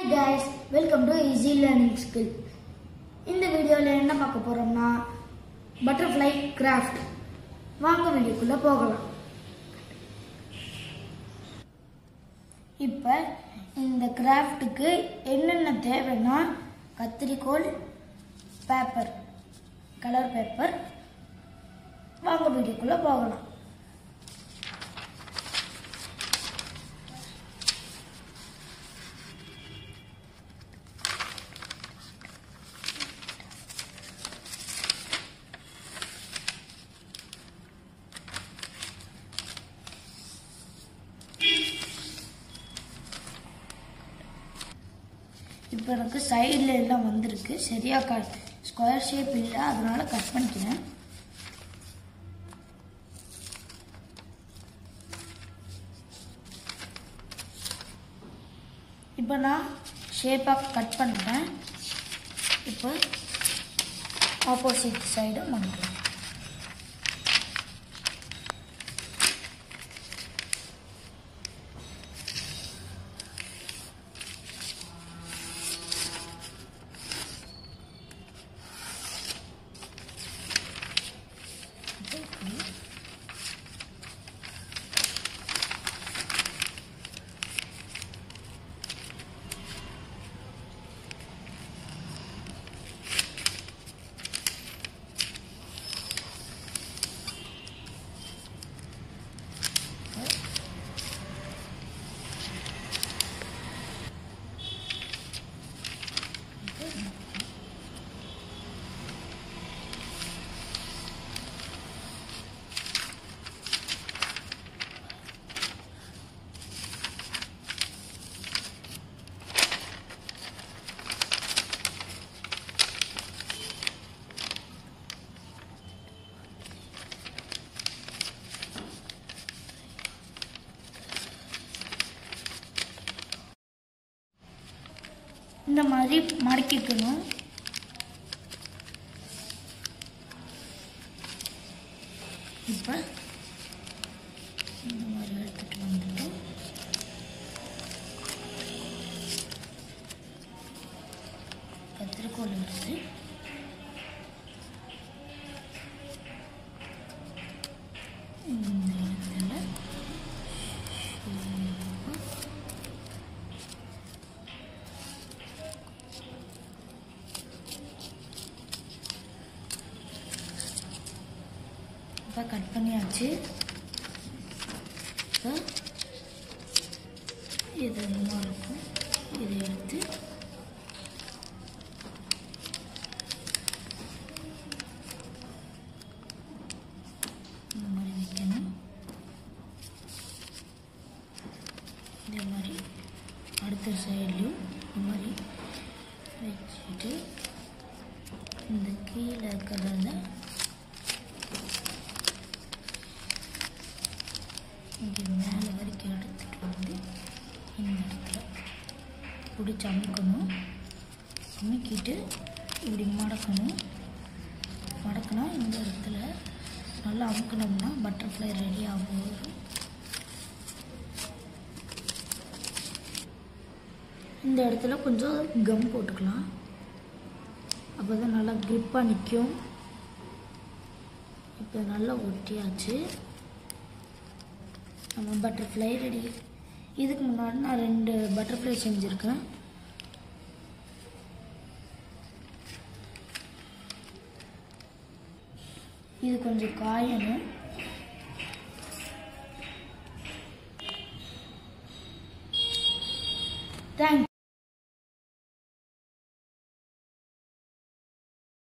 guys welcome to easy learning skill இந்த வீடியோவில் என்ன பார்க்க போகிறோம்னா பட்டர்ஃப்ளை கிராஃப்ட் வாங்க வீடியோக்குள்ளே போகலாம் இப்போ இந்த கிராஃப்ட்டுக்கு என்னென்ன தேவைன்னா கத்திரிக்கோல் பேப்பர் கலர் பேப்பர் வாங்க வீடியோக்குள்ளே போகலாம் இப்போ எனக்கு சைடில் எல்லாம் வந்திருக்கு சரியா கட் ஸ்கொயர் ஷேப் இல்லை அதனால கட் பண்ணிக்கிறேன் இப்போ நான் ஷேப்பாக கட் பண்ணுறேன் இப்போ ஆப்போசிட் சைடு பண்ணுறேன் இந்த மாதிரி மடக்கிக்கணும் இப்போ இந்த மாதிரி எடுத்துட்டு வந்துட்டு கத்திரிக்கோல் எடுத்து இந்த இடத்துல இப்போ கட் பண்ணியாச்சு இப்போ இது இன்னும் இருக்கும் இதை எடுத்து இந்த மாதிரி வைக்கணும் இதே மாதிரி அடுத்த சைட்லையும் இந்த மாதிரி வச்சுட்டு இந்த கீழே இருக்கிறத இங்கே மேலே வரைக்கும் எடுத்துகிட்டு வந்து இந்த இடத்துல பிடிச்சி அமுக்கணும் அமுக்கிட்டு இப்படி மடக்கணும் மடக்கினா இந்த இடத்துல நல்லா அமுக்கணும்னா பட்டர்ஃப்ளை ரெடி ஆகும் வரும் இந்த இடத்துல கொஞ்சம் கம் போட்டுக்கலாம் அப்போ தான் நல்லா க்ரிப்பாக நிற்கும் இப்போ நல்லா ஒட்டியாச்சு நம்ம பட்டர்ஃப்ளை ரெடி இதுக்கு முன்னாடி நான் ரெண்டு பட்டர்ஃப்ளை செஞ்சுருக்கேன் இது கொஞ்சம் காயணும் தேங்க்